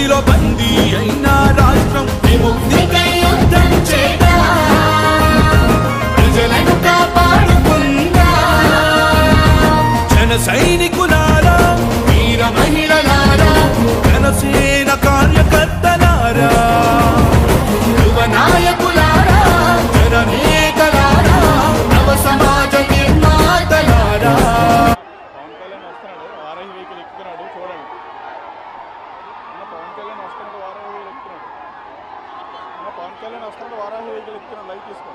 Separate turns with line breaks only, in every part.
దోపిడిలో బందీ అయిన రాష్ట్రం విముక్తికై యుద్ధం చేద్దాం. ప్రజలను కాపాడుకుందాం. జన సైనికులారా వీర మహిళలారా జనసేన కార్యకర్తలారా యువ నాయకులారా జననేతలారా నవ సమాజ నిర్మాతలారా
పవన్ కళ్యాణ్ వస్తున్నాడు వారాహి వెహికల్ ఎక్కుతున్నాడు చూడండి అన్న పవన్ కళ్యాణ్ వస్తున్నాడు వారాహి వెహికల్ ఎక్కుతున్నాడు అన్న పవన్ కళ్యాణ్ వస్తున్నాడు వారాహి వెహికల్ ఎక్కుతున్నాడు లైక్ తీసుకోండి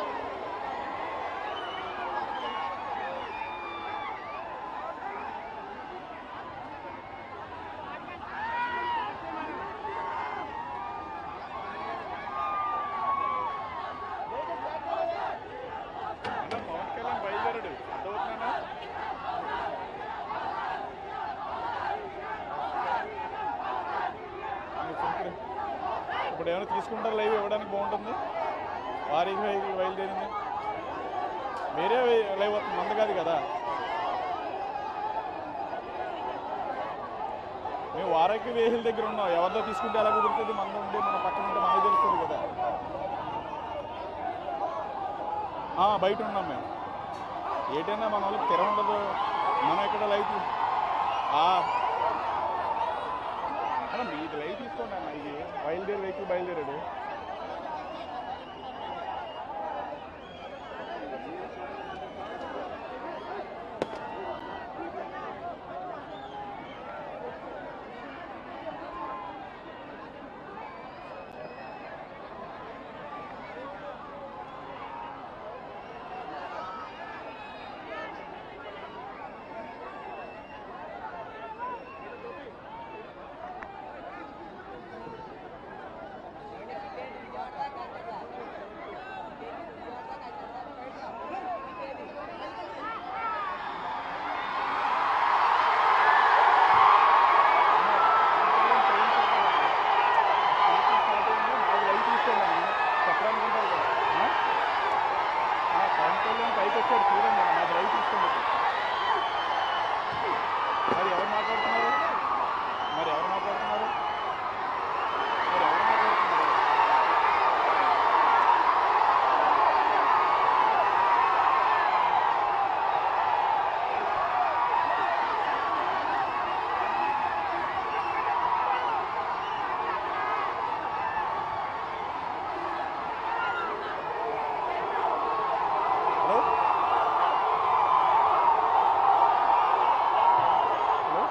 అన్న పవన్ కళ్యాణ్ బయలుదేరాడు అర్థమవుతుందన్నా ఇప్పుడు ఏమైనా తీసుకుంటారు లైవ్ ఇవ్వడానికి బాగుంటుంది వారికి వెహికల్ బయలుదేరింది వేరే లైవ్ వస్తుంది మంద కాదు కదా మేము వారాకి వెహికల్ దగ్గర ఉన్నాం ఎవరిదో తీసుకుంటే ఎలా కుదురుతుంది మంద ఉండి మన పక్కన ఉంటే మనకు తెలుస్తుంది కదా ఆ, బయట ఉన్నాం మేము ఏటైనా మన వాళ్ళకి తెర ఉండదు మనం ఇక్కడ లైట్ అన్న మీది లైట్ తీసుకోండి అన్న ఇది బయలుదేరి వెహికల్ బయలుదేరాడు లైట్ తీసుకోండి అన్న చెప్పడానికి ఉంటుంది కదా ఆ? ఆ, పవన్ కళ్యాణ్ పైకి వచ్చాడు చూడండి అన్న మాది లైట్ తీసుకోండి మరి ఎవరు మాట్లాడుతున్నారు మరి ఎవరు మాట్లాడుతున్నారు మరి ఎవరు మాట్లాడుతున్నారు హలో హలో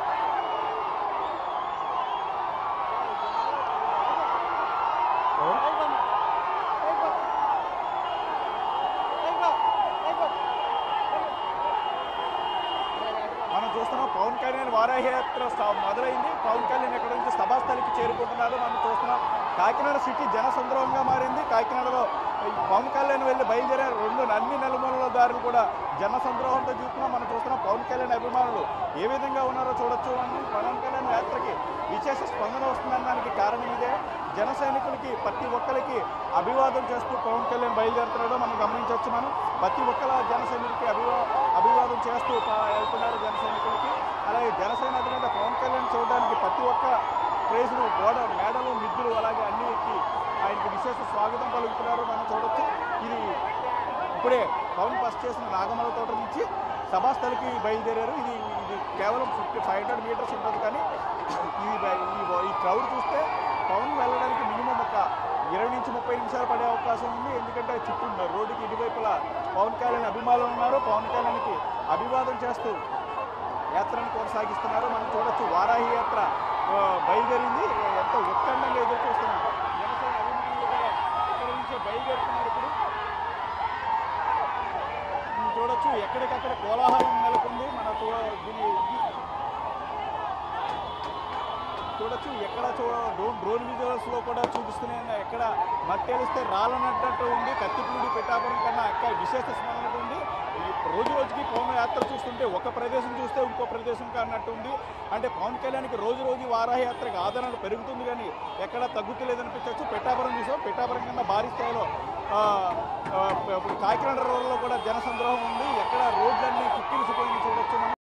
మనం చూస్తున్నాం పవన్ కళ్యాణ్ వారాహి యాత్ర స్ట- మొదలైంది పవన్ కళ్యాణ్ ఇక్కడ నుంచి సభాస్థలికి చేరుకుంటున్నారు మనం చూస్తున్నాం కాకినాడ సిటీ జనసంద్రోహంగా మారింది కాకినాడలో ఈ పవన్ కళ్యాణ్ వెళ్ళి బయలుదేరే రెండు అన్ని నలుమూలల దారులు కూడా జనసంద్రోహంతో చూస్తున్నాం మనం చూస్తున్నాం పవన్ కళ్యాణ్ అభిమానులు ఏ విధంగా ఉన్నారో చూడొచ్చు అని పవన్ కళ్యాణ్ యాత్రకి విశేష స్పందన వస్తుందనడానికి కారణం ఇదే జన సైనికులకి ప్రతి ఒక్కరికి అభివాదం చేస్తూ పవన్ కళ్యాణ్ బయలుదేరుతున్నాడో మనం గమనించవచ్చు మనం ప్రతి ఒక్కల జన సైనికులకి అభివా అభివాదం చేస్తూ ప- వెళ్తున్నారు జన సైనికులకి అలాగే జనసేన అధినేత పవన్ కళ్యాణ్ చూడడానికి ప్రతి ఒక్క ప్రేజులు గోడ మేడలు మిద్దులు అలాగే అన్ని ఎక్కి ఆయనకి విశేష స్వాగతం పలుకుతున్నారు మనం చూడొచ్చు ఇది ఇప్పుడే పవన్ బస్ చేసిన నాగమల తోట నుంచి సభాస్థలికి బయలుదేరారు ఇది ఇది కేవలం ఫిఫ్టీ ఫైవ్ హండ్రెడ్ మీటర్స్ ఉంటుంది కానీ ఈ బ- ఈ బ- ఈ క్రౌడ్ చూస్తే పవన్ వెళ్ళడానికి మినిమం ఒక ఇరవై నుంచి ముప్పై నిమిషాలు పడే అవకాశం ఉంది ఎందుకంటే చుట్టూ రోడ్డుకి ఇటువైపులా పవన్ కళ్యాణ్ అభిమానులు ఉన్నారు పవన్ కళ్యాణ్కి అభివాదం చేస్తూ యాత్రను కొనసాగిస్తున్నారు మనం చూడొచ్చు వారాహి యాత్ర ఆ, బయలుదేరింది ఎంతో ఉత్కంఠంగా ఎదురు చూస్తున్నాం జనసేన అభిమానులు కూడా ఇక్కడ నుంచే బయలుదేరుతున్నారు ఇప్పుడు మనం చూడొచ్చు ఎక్కడికక్కడ కోలాహలం నెలకొంది మన చూ- దీని చూడొచ్చు ఎక్కడ చూ డ్రోన్ డ్రోన్ విజువల్స్ లో కూడా చూపిస్తున్నాయి ఎక్కడ మట్టేలిస్తే రాలన్నట్టు ఉంది కత్తిపూడి పిఠాపురం కన్నా అక్కడ విశేష స్మరణ ఉంది ఈ రోజు రోజుకి పవన్ యాత్ర చూస్తుంటే ఒక ప్రదేశం చూస్తే ఇంకో ప్రదేశం అన్నట్టు ఉంది అంటే పవన్ కళ్యాణ్కి రోజు రోజు వారాహి యాత్రకు ఆదరణ పెరుగుతుంది కానీ ఎక్కడ తగ్గుతలేదనిపించవచ్చు పిఠాపురం చూసాం పిఠాపురం కన్నా భారీ స్థాయిలో ఆ, ఆ, ఇప్పుడు కాకినాడ రోడ్లో కూడా జనసంద్రోహం ఉంది ఎక్కడ రోడ్లన్నీ కిక్కిరిసిపోయింది చూడొచ్చు మనం